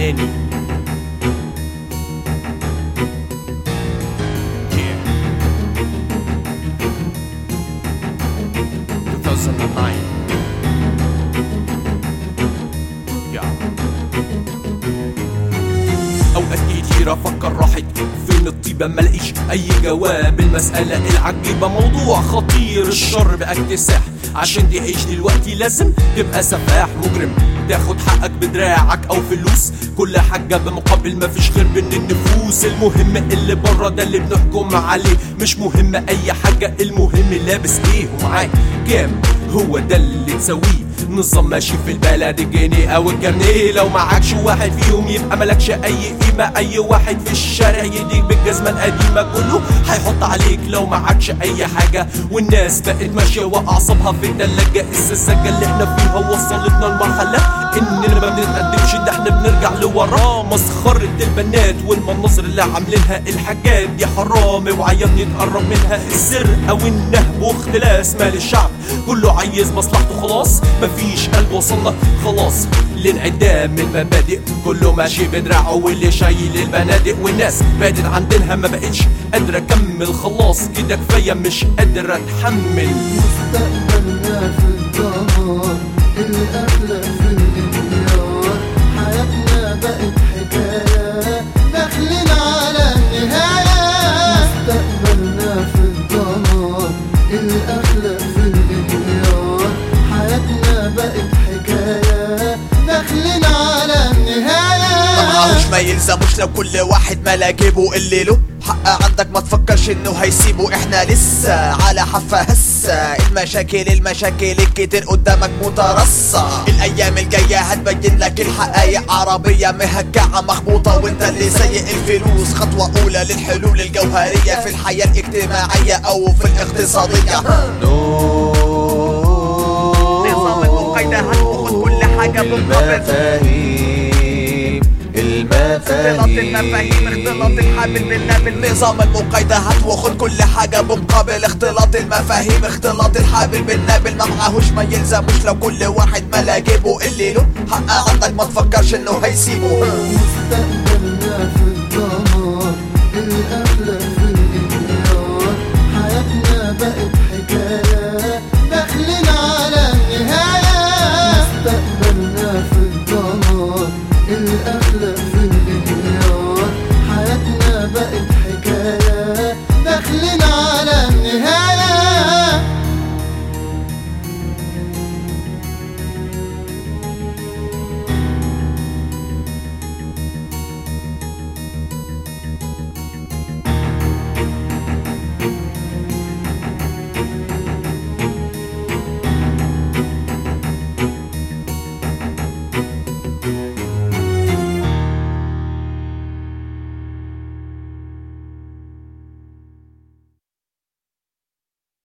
الفناني Yeah. 2009 Yeah. اوقات كتير افكر راحت فين الطيبة ملاقيش اي جواب المسألة العجيبة موضوع خطير الشر بقى اكتساح عشان تعيش دلوقتي لازم تبقى سفاح مجرم تاخد حقك بدراعك او فلوس كل حاجة بمقابل ما فيش غير بين النفوس المهم اللي بره ده اللي بنحكم عليه مش مهم اي حاجة المهم لابس ايه ومعاك كام هو ده اللي تسويه نظام ماشي في البلد الجنيه او الجنيه لو معكش واحد فيهم يبقى ملكش اي قيمة اي واحد في الشارع يديك بالجزمة القديمة كله هيحط عليك لو معكش اي حاجة والناس بقت ماشية واعصابها في التلاجة السذاجة اللي احنا فيها وصلتنا لمرحلة اننا ما بنتقدمش ده احنا بنرجع لورا مسخرة البنات والمناظر اللي عاملينها الحاجات دي حرام وعيان يتقرب منها السرقة والنهب واختلاس مال الشعب كله عايز مصلحته خلاص مفيش قلب وصلنا خلاص لانعدام المبادئ كله ماشي بدراعه واللي شايل البنادق والناس بعدت عن دينها ما بقتش قادرة اكمل خلاص كده كفاية مش قادرة اتحمل مستقبلنا في الدمار الأخلاق في الانهيار حياتنا بقت حكاية داخلين على النهاية مستقبلنا في الدمار الأخلاق في الانهيار حياتنا بقت حكاية داخلين على النهاية معهوش ما يلزموش لو كل واحد ملا جيبه اللي له حق عندك ما تفكرش انه هيسيبه احنا لسه على حافة هسه المشاكل المشاكل الكتير قدامك مترصة الايام الجاية هتبين لك الحقايق عربية مهجعة مخبوطة وانت اللي سايق الفلوس خطوة اولى للحلول الجوهرية في الحياة الاجتماعية او في الاقتصادية نظام المقايدة هتاخد كل حاجة بالضبط اختلاط المفاهيم اختلاط الحابل بالنابل نظام المقايدة هتاخد كل حاجة بمقابل اختلاط المفاهيم اختلاط الحابل بالنابل ما معهوش ما يلزموش لو كل واحد ملا جيبه اللي له حق عندك ما تفكرش انه هيسيبه مستقبلنا في